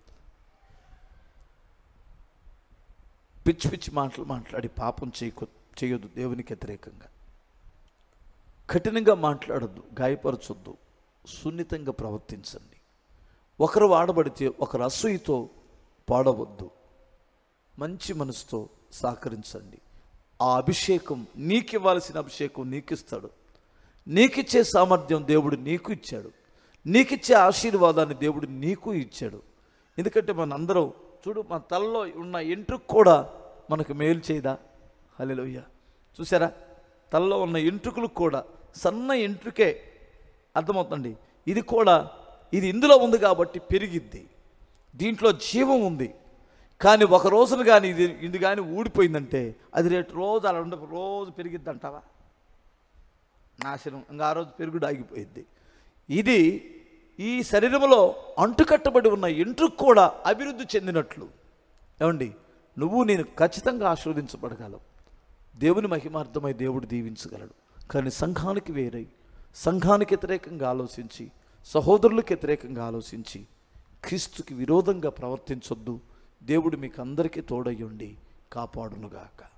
పిచ్చి పిచ్చి మాటలు మాట్లాడి పాపం చేయకు చేయొద్దు దేవునికి వ్యతిరేకంగా కఠినంగా మాట్లాడొద్దు గాయపరచొద్దు సున్నితంగా ప్రవర్తించండి ఒకరు వాడబడితే ఒకరు అసూయతో పాడవద్దు మంచి మనసుతో సహకరించండి ఆ అభిషేకం నీకు ఇవ్వాల్సిన అభిషేకం నీకు ఇస్తాడు నీకిచ్చే సామర్థ్యం దేవుడు నీకు ఇచ్చాడు నీకిచ్చే ఆశీర్వాదాన్ని దేవుడు నీకు ఇచ్చాడు ఎందుకంటే మనందరం చూడు మన తలలో ఉన్న ఎంట్రుకు కూడా మనకు మేలు చేయదా హల్లెలూయా చూసారా తలలో ఉన్న ఎంట్రుకలు కూడా సన్న ఎంట్రుకే అర్థమవుతుంది ఇది కూడా ఇది ఇందులో ఉంది కాబట్టి పెరిగిద్ది దీంట్లో జీవం ఉంది కానీ ఒక రోజున కానీ ఇది ఇది కానీ ఊడిపోయిందంటే అది రేటు రోజు అలా ఉండ రోజు పెరిగిద్ది అంటావా నాశనం ఇంకా ఆ రోజు పెరుగుడు ఆగిపోయింది ఇది ఈ శరీరంలో అంటుకట్టబడి ఉన్న ఎంట్రుకు కూడా అభివృద్ధి చెందినట్లు ఏమండి నువ్వు నేను ఖచ్చితంగా ఆశీర్వదించబడగలవు దేవుని మహిమార్థమై దేవుడు దీవించగలడు కానీ సంఘానికి వేరై సంఘానికి వ్యతిరేకంగా ఆలోచించి సహోదరులకు వ్యతిరేకంగా ఆలోచించి క్రీస్తుకి విరోధంగా ప్రవర్తించొద్దు దేవుడు మీకు అందరికీ తోడయ్యుండి కాపాడునుగాక